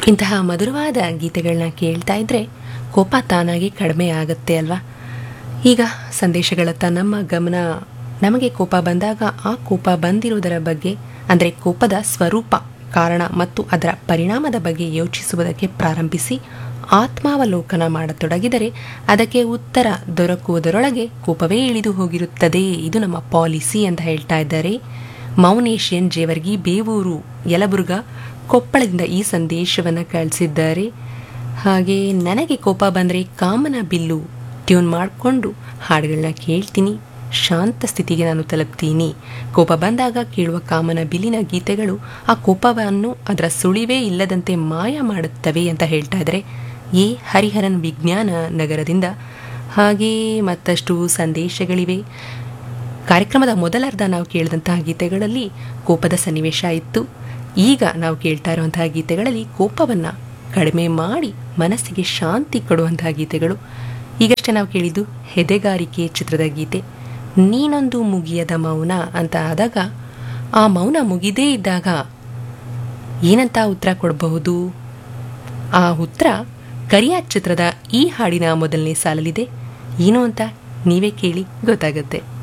ಇಂತಹ ಮಧುರವಾದ ಗೀತೆಗಳನ್ನ ಕೇಳ್ತಾ ಇದ್ರೆ ಕೋಪ ತಾನಾಗಿ ಕಡಿಮೆ ಆಗುತ್ತೆ ಅಲ್ವಾ ಈಗ ಸಂದೇಶಗಳತ್ತ ನಮ್ಮ ಗಮನ ನಮಗೆ ಕೋಪ ಬಂದಾಗ ಆ ಕೋಪ ಬಂದಿರುವುದರ ಬಗ್ಗೆ ಅಂದರೆ ಕೋಪದ ಸ್ವರೂಪ ಕಾರಣ ಮತ್ತು ಅದರ ಪರಿಣಾಮದ ಬಗ್ಗೆ ಯೋಚಿಸುವುದಕ್ಕೆ ಪ್ರಾರಂಭಿಸಿ ಆತ್ಮಾವಲೋಕನ ಮಾಡತೊಡಗಿದರೆ ಅದಕ್ಕೆ ಉತ್ತರ ದೊರಕುವುದರೊಳಗೆ ಕೋಪವೇ ಇಳಿದು ಹೋಗಿರುತ್ತದೆ ಇದು ನಮ್ಮ ಪಾಲಿಸಿ ಅಂತ ಹೇಳ್ತಾ ಇದ್ದಾರೆ ಮೌನೇಶಿಯನ್ ಜೇವರ್ಗಿ ಬೇವೂರು ಯಲಬುರ್ಗ ಕೊಪ್ಪಳದಿಂದ ಈ ಸಂದೇಶವನ್ನು ಕಳಿಸಿದ್ದಾರೆ ಹಾಗೆ ನನಗೆ ಕೋಪ ಬಂದರೆ ಕಾಮನ ಬಿಲ್ಲು ಟ್ಯೂನ್ ಮಾಡಿಕೊಂಡು ಹಾಡುಗಳನ್ನ ಕೇಳ್ತೀನಿ ಶಾಂತ ಸ್ಥಿತಿಗೆ ನಾನು ತಲುಪ್ತೀನಿ ಕೋಪ ಬಂದಾಗ ಕೇಳುವ ಕಾಮನ ಬಿಲ್ಲಿನ ಗೀತೆಗಳು ಆ ಕೋಪವನ್ನು ಅದರ ಸುಳಿವೇ ಇಲ್ಲದಂತೆ ಮಾಯ ಮಾಡುತ್ತವೆ ಅಂತ ಹೇಳ್ತಾ ಇದ್ದಾರೆ ಎ ಹರಿಹರನ್ ವಿಜ್ಞಾನ ನಗರದಿಂದ ಹಾಗೆ ಮತ್ತಷ್ಟು ಸಂದೇಶಗಳಿವೆ ಕಾರ್ಯಕ್ರಮದ ಮೊದಲರ್ಧ ನಾವು ಕೇಳಿದಂತಹ ಗೀತೆಗಳಲ್ಲಿ ಕೋಪದ ಸನ್ನಿವೇಶ ಇತ್ತು ಈಗ ನಾವು ಕೇಳ್ತಾ ಇರುವಂತಹ ಗೀತೆಗಳಲ್ಲಿ ಕೋಪವನ್ನು ಕಡಿಮೆ ಮಾಡಿ ಮನಸ್ಸಿಗೆ ಶಾಂತಿ ಕೊಡುವಂತಹ ಗೀತೆಗಳು ಈಗಷ್ಟೇ ನಾವು ಕೇಳಿದ್ದು ಹೆದೆಗಾರಿಕೆ ಚಿತ್ರದ ಗೀತೆ ನೀನೊಂದು ಮುಗಿಯದ ಮೌನ ಅಂತ ಆದಾಗ ಆ ಮೌನ ಮುಗಿದೇ ಇದ್ದಾಗ ಏನಂತ ಉತ್ತರ ಕೊಡಬಹುದು ಆ ಉತ್ತರ ಕರಿಯ ಚಿತ್ರದ ಈ ಹಾಡಿನ ಮೊದಲನೇ ಸಾಲಲಿದೆ ಏನು ಅಂತ ನೀವೇ ಕೇಳಿ ಗೊತ್ತಾಗುತ್ತೆ